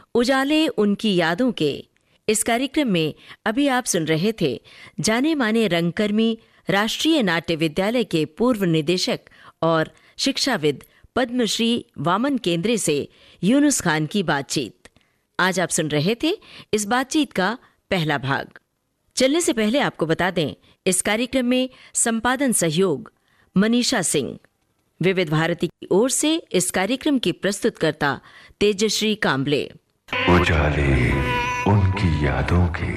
उजाले उनकी यादों के इस कार्यक्रम में अभी आप सुन रहे थे जाने माने रंगकर्मी राष्ट्रीय नाट्य विद्यालय के पूर्व निदेशक और शिक्षाविद पद्मश्री वामन केंद्रे से यूनुस खान की बातचीत आज आप सुन रहे थे इस बातचीत का पहला भाग चलने से पहले आपको बता दें इस कार्यक्रम में संपादन सहयोग मनीषा सिंह विविध भारती की ओर से इस कार्यक्रम की प्रस्तुतकर्ता तेजश्री कांबले उजाले उनकी यादों के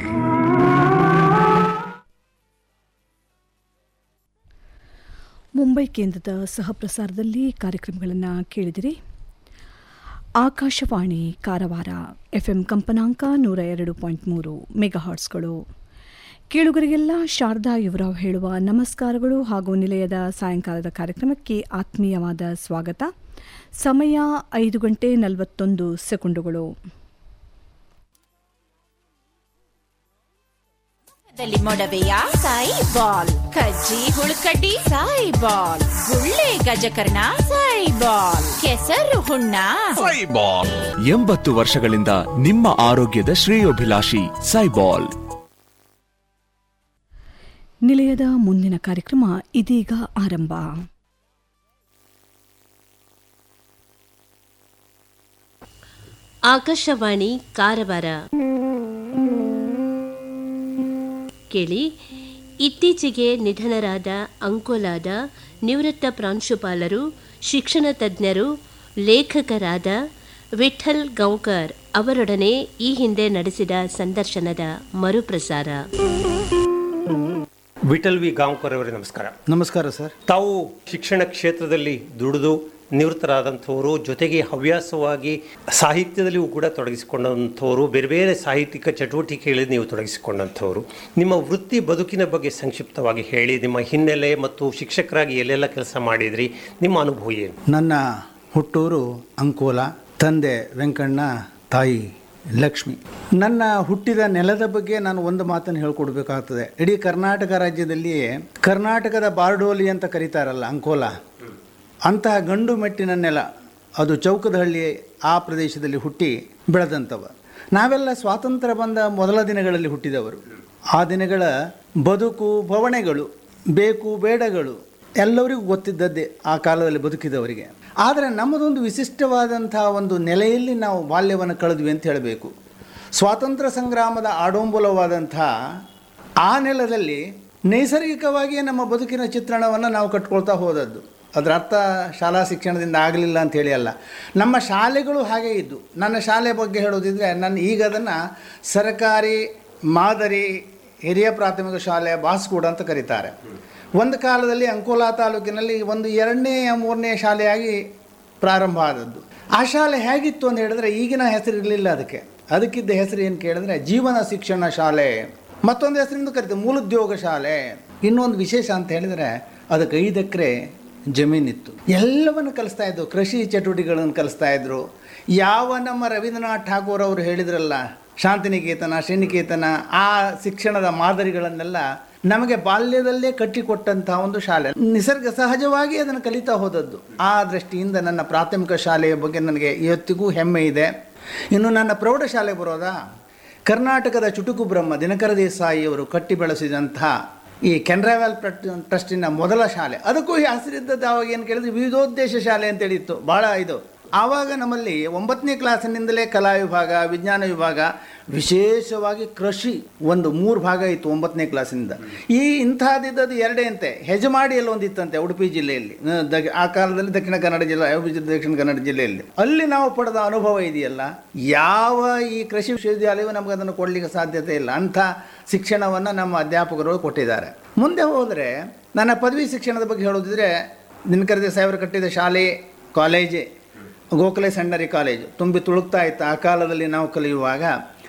ಮುಂಬೈ ಕೇಂದ್ರದ ಸಹಪ್ರಸಾರದಲ್ಲಿ ಕಾರ್ಯಕ್ರಮಗಳನ್ನು ಕೇಳಿದಿರಿ ಆಕಾಶವಾಣಿ ಕಾರವಾರ ಎಫ್ಎಂ ಕಂಪನಾಂಕ ನೂರ ಎರಡು ಪಾಯಿಂಟ್ ಮೂರು ಮೆಗಾಹಾಟ್ಸ್ಗಳು ಕೇಳುಗರಿಗೆಲ್ಲ ಶಾರದಾ ಯುವರಾವ್ ಹೇಳುವ ನಮಸ್ಕಾರಗಳು ಹಾಗೂ ನಿಲಯದ ಸಾಯಂಕಾಲದ ಕಾರ್ಯಕ್ರಮಕ್ಕೆ ಆತ್ಮೀಯವಾದ ಸ್ವಾಗತ ಸಮಯ ಐದು ಗಂಟೆ ನಲವತ್ತೊಂದು ಸೆಕೆಂಡುಗಳು ದಲ್ಲಿ ಮೊಡವೆಯ ಸಾಯಿ ಬಾಲ್ ಕಜ್ಜಿ ಹುಳುಕಡ್ಡಿ ಸಾಯಿ ಬಾಲ್ ಗುಳ್ಳೆ ಗಜಕರ್ಣ ಸಾಯಿ ಬಾಲ್ ಕೆಸರು ಹುಣ್ಣ ಎಂಬತ್ತು ವರ್ಷಗಳಿಂದ ನಿಮ್ಮ ಆರೋಗ್ಯದ ಶ್ರೇಯೋಭಿಲಾಷಿ ಸೈಬಾಲ್ ನಿಲಯದ ಮುಂದಿನ ಕಾರ್ಯಕ್ರಮ ಇದೀಗ ಆರಂಭ ಆಕಾಶವಾಣಿ ಕಾರವಾರ ಕೇಳಿ ಇತ್ತೀಚೆಗೆ ನಿಧನರಾದ ಅಂಕೋಲಾದ ನಿವೃತ್ತ ಪ್ರಾಂಶುಪಾಲರು ಶಿಕ್ಷಣ ತಜ್ಞರು ಲೇಖಕರಾದ ವಿಠಲ್ ಗೌಕರ್ ಅವರೊಡನೆ ಈ ಹಿಂದೆ ನಡೆಸಿದ ಸಂದರ್ಶನದ ಮರುಪ್ರಸಾರ ವಿಠಲ್ ವಿ ಗಾಂವ್ಕರ್ ಅವರೇ ನಮಸ್ಕಾರ ನಮಸ್ಕಾರ ಸರ್ ತಾವು ಶಿಕ್ಷಣ ಕ್ಷೇತ್ರದಲ್ಲಿ ದುಡಿದು ನಿವೃತ್ತರಾದಂಥವರು ಜೊತೆಗೆ ಹವ್ಯಾಸವಾಗಿ ಸಾಹಿತ್ಯದಲ್ಲಿಯೂ ಕೂಡ ತೊಡಗಿಸಿಕೊಂಡಂಥವರು ಬೇರೆ ಬೇರೆ ಸಾಹಿತ್ಯಿಕ ಚಟುವಟಿಕೆಗಳಲ್ಲಿ ನೀವು ತೊಡಗಿಸಿಕೊಂಡಂಥವರು ನಿಮ್ಮ ವೃತ್ತಿ ಬದುಕಿನ ಬಗ್ಗೆ ಸಂಕ್ಷಿಪ್ತವಾಗಿ ಹೇಳಿ ನಿಮ್ಮ ಹಿನ್ನೆಲೆ ಮತ್ತು ಶಿಕ್ಷಕರಾಗಿ ಎಲ್ಲೆಲ್ಲ ಕೆಲಸ ಮಾಡಿದ್ರಿ ನಿಮ್ಮ ಅನುಭವ ಏನು ನನ್ನ ಹುಟ್ಟೂರು ಅಂಕೋಲ ತಂದೆ ವೆಂಕಣ್ಣ ತಾಯಿ ಲಕ್ಷ್ಮಿ ನನ್ನ ಹುಟ್ಟಿದ ನೆಲದ ಬಗ್ಗೆ ನಾನು ಒಂದು ಮಾತನ್ನು ಹೇಳ್ಕೊಡ್ಬೇಕಾಗ್ತದೆ ಇಡೀ ಕರ್ನಾಟಕ ರಾಜ್ಯದಲ್ಲಿ ಕರ್ನಾಟಕದ ಬಾರ್ಡೋಲಿ ಅಂತ ಕರೀತಾರಲ್ಲ ಅಂಕೋಲ ಅಂತಹ ಗಂಡು ಮೆಟ್ಟಿನ ನೆಲ ಅದು ಚೌಕದಹಳ್ಳಿ ಆ ಪ್ರದೇಶದಲ್ಲಿ ಹುಟ್ಟಿ ಬೆಳೆದಂಥವ ನಾವೆಲ್ಲ ಸ್ವಾತಂತ್ರ್ಯ ಬಂದ ಮೊದಲ ದಿನಗಳಲ್ಲಿ ಹುಟ್ಟಿದವರು ಆ ದಿನಗಳ ಬದುಕು ಬವಣೆಗಳು ಬೇಕು ಬೇಡಗಳು ಎಲ್ಲರಿಗೂ ಗೊತ್ತಿದ್ದದ್ದೇ ಆ ಕಾಲದಲ್ಲಿ ಬದುಕಿದವರಿಗೆ ಆದರೆ ನಮ್ಮದೊಂದು ವಿಶಿಷ್ಟವಾದಂಥ ಒಂದು ನೆಲೆಯಲ್ಲಿ ನಾವು ಬಾಲ್ಯವನ್ನು ಕಳೆದ್ವಿ ಅಂತ ಹೇಳಬೇಕು ಸ್ವಾತಂತ್ರ್ಯ ಸಂಗ್ರಾಮದ ಆಡಂಬುಲವಾದಂಥ ಆ ನೆಲದಲ್ಲಿ ನೈಸರ್ಗಿಕವಾಗಿಯೇ ನಮ್ಮ ಬದುಕಿನ ಚಿತ್ರಣವನ್ನು ನಾವು ಕಟ್ಕೊಳ್ತಾ ಹೋದದ್ದು ಅದರ ಅರ್ಥ ಶಾಲಾ ಶಿಕ್ಷಣದಿಂದ ಆಗಲಿಲ್ಲ ಅಂತ ಹೇಳಿ ಅಲ್ಲ ನಮ್ಮ ಶಾಲೆಗಳು ಹಾಗೆ ಇದ್ದು ನನ್ನ ಶಾಲೆ ಬಗ್ಗೆ ಹೇಳೋದಿದ್ರೆ ನನ್ನ ಈಗ ಅದನ್ನು ಸರ್ಕಾರಿ ಮಾದರಿ ಹಿರಿಯ ಪ್ರಾಥಮಿಕ ಶಾಲೆ ಬಾಸ್ಕೂಡ ಅಂತ ಕರೀತಾರೆ ಒಂದು ಕಾಲದಲ್ಲಿ ಅಂಕೋಲಾ ತಾಲೂಕಿನಲ್ಲಿ ಒಂದು ಎರಡನೇ ಮೂರನೇ ಶಾಲೆಯಾಗಿ ಪ್ರಾರಂಭ ಆದದ್ದು ಆ ಶಾಲೆ ಹೇಗಿತ್ತು ಅಂತ ಹೇಳಿದ್ರೆ ಈಗಿನ ಹೆಸರು ಇರಲಿಲ್ಲ ಅದಕ್ಕೆ ಅದಕ್ಕಿದ್ದ ಹೆಸರು ಏನು ಕೇಳಿದ್ರೆ ಜೀವನ ಶಿಕ್ಷಣ ಶಾಲೆ ಮತ್ತೊಂದು ಹೆಸರಿಂದ ಕರಿತೀವಿ ಮೂಲೋದ್ಯೋಗ ಶಾಲೆ ಇನ್ನೊಂದು ವಿಶೇಷ ಅಂತ ಹೇಳಿದರೆ ಅದಕ್ಕೆ ಐದು ಎಕರೆ ಜಮೀನಿತ್ತು ಎಲ್ಲವನ್ನು ಕಲಿಸ್ತಾ ಇದ್ದು ಕೃಷಿ ಚಟುವಟಿಕೆಗಳನ್ನು ಕಲಿಸ್ತಾ ಇದ್ರು ಯಾವ ನಮ್ಮ ರವೀಂದ್ರನಾಥ್ ಠಾಗೂರ್ ಅವರು ಹೇಳಿದ್ರಲ್ಲ ಶಾಂತಿನಿಕೇತನ ಶ್ರೀನಿಕೇತನ ಆ ಶಿಕ್ಷಣದ ಮಾದರಿಗಳನ್ನೆಲ್ಲ ನಮಗೆ ಬಾಲ್ಯದಲ್ಲೇ ಕಟ್ಟಿಕೊಟ್ಟಂಥ ಒಂದು ಶಾಲೆ ನಿಸರ್ಗ ಸಹಜವಾಗಿ ಅದನ್ನು ಕಲಿತಾ ಹೋದದ್ದು ಆ ದೃಷ್ಟಿಯಿಂದ ನನ್ನ ಪ್ರಾಥಮಿಕ ಶಾಲೆಯ ಬಗ್ಗೆ ನನಗೆ ಇವತ್ತಿಗೂ ಹೆಮ್ಮೆ ಇದೆ ಇನ್ನು ನನ್ನ ಪ್ರೌಢಶಾಲೆ ಬರೋದಾ ಕರ್ನಾಟಕದ ಚುಟುಕು ಬ್ರಹ್ಮ ದಿನಕರ ದೇಸಾಯಿಯವರು ಕಟ್ಟಿ ಬೆಳೆಸಿದಂಥ ಈ ಕೆನರಾ ವ್ಯಾಲ್ ಟ್ರಸ್ಟಿನ ಮೊದಲ ಶಾಲೆ ಅದಕ್ಕೂ ಈ ಹೆಸರಿದ್ದದ್ದು ಆವಾಗ ಏನು ಕೇಳಿದ್ರೆ ವಿವಿಧೋದ್ದೇಶ ಶಾಲೆ ಅಂತೇಳಿತ್ತು ಭಾಳ ಇದು ಆವಾಗ ನಮ್ಮಲ್ಲಿ ಒಂಬತ್ತನೇ ಕ್ಲಾಸಿನಿಂದಲೇ ಕಲಾ ವಿಭಾಗ ವಿಜ್ಞಾನ ವಿಭಾಗ ವಿಶೇಷವಾಗಿ ಕೃಷಿ ಒಂದು ಮೂರು ಭಾಗ ಇತ್ತು ಒಂಬತ್ತನೇ ಕ್ಲಾಸಿನಿಂದ ಈ ಇಂಥದ್ದಿದ್ದದು ಎರಡೇ ಅಂತೆ ಹೆಜಮಾಡಿಯಲ್ಲಿ ಒಂದಿತ್ತಂತೆ ಉಡುಪಿ ಜಿಲ್ಲೆಯಲ್ಲಿ ಆ, ದ- ಆ ಕಾಲದಲ್ಲಿ ದಕ್ಷಿಣ ಕನ್ನಡ ಜಿಲ್ಲೆ ಅಯೋಗ್ಯ ಜಿಲ್ಲೆ, ದಕ್ಷಿಣ ಕನ್ನಡ ಜಿಲ್ಲೆಯಲ್ಲಿ ಅಲ್ಲಿ ನಾವು ಪಡೆದ ಅನುಭವ ಇದೆಯಲ್ಲ ಯಾವ ಈ ಕೃಷಿ ವಿಶ್ವವಿದ್ಯಾಲಯವು ನಮಗೆ ಅದನ್ನು ಕೊಡಲಿಕ್ಕೆ ಸಾಧ್ಯತೆ ಇಲ್ಲ ಅಂಥ ಶಿಕ್ಷಣವನ್ನು ನಮ್ಮ ಅಧ್ಯಾಪಕರು ಕೊಟ್ಟಿದ್ದಾರೆ ಮುಂದೆ ಹೋದರೆ ನನ್ನ ಪದವಿ ಶಿಕ್ಷಣದ ಬಗ್ಗೆ ಹೇಳೋದಿದ್ರೆ ದಿನಕರ ದೇಸಾಯಿ ಅವರು ಕಟ್ಟಿದ ಶಾಲೆ ಕಾಲೇಜೇ ಗೋಖಲೆ ಸೆಂಡರಿ ಕಾಲೇಜು ತುಂಬಿ ತುಳುಕ್ತಾ ಇತ್ತು ಆ ಕಾಲದಲ್ಲಿ ನಾವು ಕಲಿಯುವಾಗ